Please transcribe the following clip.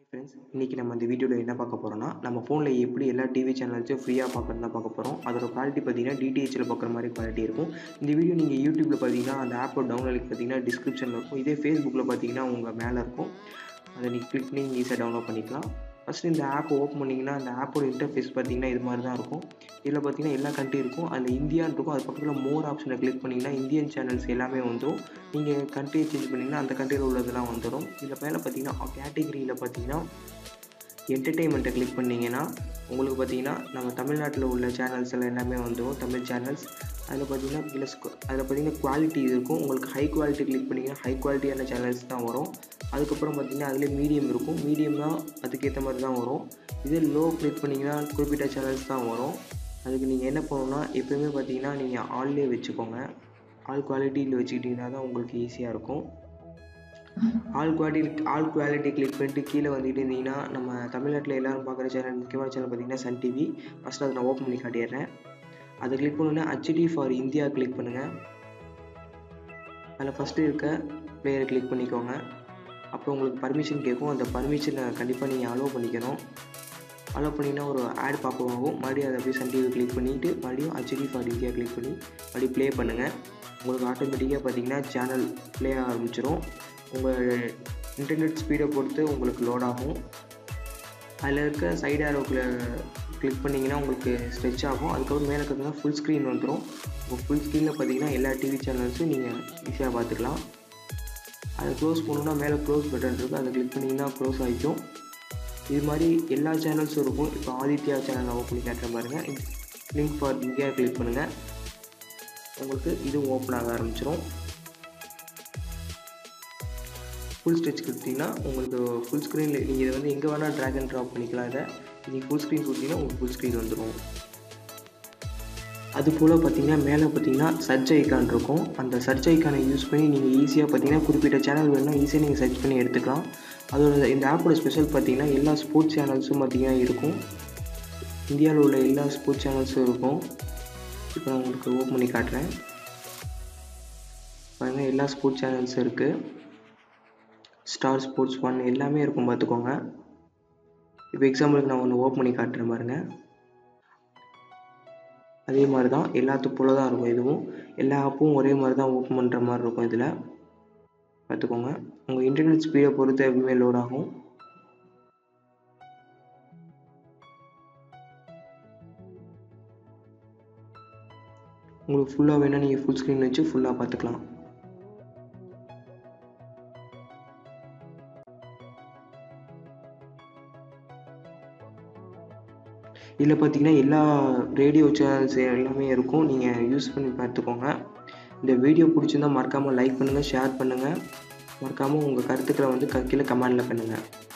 friends இன்றைக்கி நம்ம இந்த வீடியோவில் என்ன பார்க்க போகிறோம்னா நம்ம ஃபோனில் எப்படி எல்லா டிவி சேனல்ஸும் ஃப்ரீயாக பார்க்குறது தான் பார்க்க போகிறோம் அதோட குவாலிட்டி பார்த்தீங்கன்னா டிடிஹெச்சில் பார்க்குற மாதிரி குவாலிட்டி இருக்கும் இந்த வீடியோ நீங்கள் யூடியூப்பில் பார்த்தீங்கன்னா அந்த ஆப்போட டவுன்லோட் பார்த்தீங்கன்னா டிஸ்கிரிப்ஷனில் இருக்கும் இதே ஃபேஸ்புக்கில் பார்த்தீங்கன்னா உங்கள் மேலே இருக்கும் அதை நீங்கள் கிளிக் பண்ணி ஈஸியாக டவுன்லோட் பண்ணிக்கலாம் ஃபஸ்ட்டு இந்த ஆப் ஓப்பன் பண்ணிங்கன்னா அந்த ஆப்போட இன்டர்ஃபேஸ் பார்த்தீங்கன்னா இது மாதிரி தான் இருக்கும் இதில் பார்த்தீங்கன்னா எல்லா கண்ட்ரி இருக்கும் அதில் இந்தியான்னு இருக்கும் அது பக்கத்தில் மோர் ஆப்ஷனை கிளிக் பண்ணிங்கன்னா இந்தியன் சேனல்ஸ் எல்லாமே வந்துடும் நீங்கள் கண்ட்ரியை சேஞ்ச் பண்ணிங்கன்னா அந்த கண்ட்ரியில் உள்ளதெல்லாம் வந்துடும் இதில் மேலே பார்த்தீங்கன்னா கேட்டகிரியில் பார்த்தீங்கன்னா என்டர்டெயின்மெண்ட்டை கிளிக் பண்ணிங்கன்னா உங்களுக்கு பார்த்தீங்கன்னா நம்ம தமிழ்நாட்டில் உள்ள சேனல்ஸ் எல்லாம் எல்லாமே வந்துடும் தமிழ் சேனல்ஸ் அதில் பார்த்தீங்கன்னா கீழே அதில் பார்த்தீங்கன்னா குவாலிட்டி இருக்கும் உங்களுக்கு ஹை குவாலிட்டி கிளிக் பண்ணிங்கன்னா ஹை குவாலிட்டியான சேனல்ஸ் தான் வரும் அதுக்கப்புறம் பார்த்தீங்கன்னா அதில் மீடியம் இருக்கும் மீடியம் தான் அதுக்கேற்ற மாதிரி தான் வரும் இதே லோ கிளிக் பண்ணிங்கன்னா குறிப்பிட்ட சேனல்ஸ் தான் வரும் அதுக்கு நீங்கள் என்ன பண்ணணும்னா எப்போயுமே பார்த்தீங்கன்னா நீங்கள் ஆல்லே வச்சுக்கோங்க ஆல் குவாலிட்டியில் வச்சுக்கிட்டிங்கன்னா தான் உங்களுக்கு ஈஸியாக இருக்கும் all quality all quality click பண்ணிட்டு கீழே வந்துட்டு இருந்தீங்கன்னா நம்ம தமிழ்நாட்டில் எல்லோரும் பார்க்குற சேனல் முக்கியமான சேனல் பார்த்தீங்கன்னா சன் டிவி ஃபஸ்ட்டு அதை நான் ஓப்பன் பண்ணி காட்டிடுறேன் அதை கிளிக் பண்ணோன்னா ஹச்டி ஃபார் இந்தியா கிளிக் பண்ணுங்கள் அதில் ஃபஸ்ட்டு இருக்க பிளேயரை கிளிக் பண்ணிக்கோங்க அப்புறம் உங்களுக்கு பர்மிஷன் கேட்கும் அந்த பர்மிஷனை கண்டிப்பாக நீங்கள் அலோவ் பண்ணிக்கணும் அலோவ் பண்ணிங்கன்னா ஒரு ஆட் பாப்பம் ஆகும் மறுபடியும் அதை அப்படியே சன் டிவி கிளிக் பண்ணிவிட்டு மறுபடியும் ஹச்டி ஃபார் இந்தியா கிளிக் பண்ணி மறுபடியும் ப்ளே பண்ணுங்கள் உங்களுக்கு ஆட்டோமேட்டிக்காக பார்த்தீங்கன்னா சேனல் ப்ளே ஆரம்பிச்சிடும் உங்கள் இன்டர்நெட் ஸ்பீடை பொறுத்து உங்களுக்கு லோட் ஆகும் அதில் இருக்க சைடு ஆரோக்கில் கிளிக் பண்ணிங்கன்னா உங்களுக்கு ஸ்ட்ரெச் ஆகும் அதுக்கப்புறம் மேலே பார்த்தீங்கன்னா ஃபுல் ஸ்க்ரீன் வந்துடும் உங்கள் ஃபுல் ஸ்க்ரீனில் பார்த்தீங்கன்னா எல்லா டிவி சேனல்ஸும் நீங்கள் ஈஸியாக பார்த்துக்கலாம் அதை க்ளோஸ் பண்ணணுன்னா மேலே க்ளோஸ் பட்டன் இருக்குது அதை கிளிக் பண்ணிங்கன்னா க்ளோஸ் ஆகிக்கும் இது மாதிரி எல்லா சேனல்ஸும் இருக்கும் இப்போ ஆதித்யா சேனல் ஓப்பன் பண்ணி கேட்டுற பாருங்கள் லிங்க் ஃபார் இந்தியா கிளிக் பண்ணுங்கள் உங்களுக்கு இதுவும் ஓப்பன் ஆக ஆரம்பிச்சிடும் ஃபுல் ஸ்ட்ரெச் கொடுத்தீங்கன்னா உங்களுக்கு ஃபுல் ஸ்க்ரீனில் நீங்கள் இதை வந்து எங்கே வேணால் ட்ராக் அண்ட் ட்ராப் பண்ணிக்கலாம் இதை நீங்கள் ஃபுல் ஸ்க்ரீன் கொடுத்தீங்கன்னா உங்களுக்கு ஃபுல் ஸ்க்ரீன் வந்துடும் அது போல் பார்த்தீங்கன்னா மேலே பார்த்தீங்கன்னா சர்ச் ஐக்கான் இருக்கும் அந்த சர்ச் ஐக்கானை யூஸ் பண்ணி நீங்கள் ஈஸியாக பார்த்தீங்கன்னா குறிப்பிட்ட சேனல் வேணும்னா ஈஸியாக நீங்கள் சர்ச் பண்ணி எடுத்துக்கலாம் அதோட இந்த ஆப்போட ஸ்பெஷல் பார்த்தீங்கன்னா எல்லா ஸ்போர்ட்ஸ் சேனல்ஸும் பார்த்தீங்கன்னா இருக்கும் இந்தியாவில் உள்ள எல்லா ஸ்போர்ட்ஸ் சேனல்ஸும் இருக்கும் இப்போ நான் உங்களுக்கு ஓப்பன் பண்ணி காட்டுறேன் பாருங்கள் எல்லா ஸ்போர்ட்ஸ் சேனல்ஸும் இருக்குது ஸ்டார் ஸ்போர்ட்ஸ் ஒன் எல்லாமே இருக்கும் பார்த்துக்கோங்க இப்போ எக்ஸாம்பிளுக்கு நான் ஒன்று ஓப்பன் பண்ணி காட்டுறேன் பாருங்கள் அதே மாதிரி தான் எல்லாத்து போல தான் இருக்கும் இதுவும் எல்லா ஆப்பும் ஒரே மாதிரி தான் ஓப்பன் பண்ணுற மாதிரி இருக்கும் இதில் பார்த்துக்கோங்க உங்கள் இன்டர்நெட் ஸ்பீடை பொறுத்து எப்பவுமே லோட் ஆகும் உங்களுக்கு ஃபுல்லாக வேணால் நீங்கள் ஃபுல் ஸ்க்ரீன் வச்சு ஃபுல்லாக பார்த்துக்கலாம் இதில் பார்த்தீங்கன்னா எல்லா ரேடியோ சேனல்ஸ் எல்லாமே இருக்கும் நீங்கள் யூஸ் பண்ணி பார்த்துக்கோங்க இந்த வீடியோ பிடிச்சிருந்தால் மறக்காமல் லைக் பண்ணுங்கள் ஷேர் பண்ணுங்கள் மறக்காமல் உங்கள் கருத்துக்களை வந்து கீழே கமெண்டில் பண்ணுங்கள்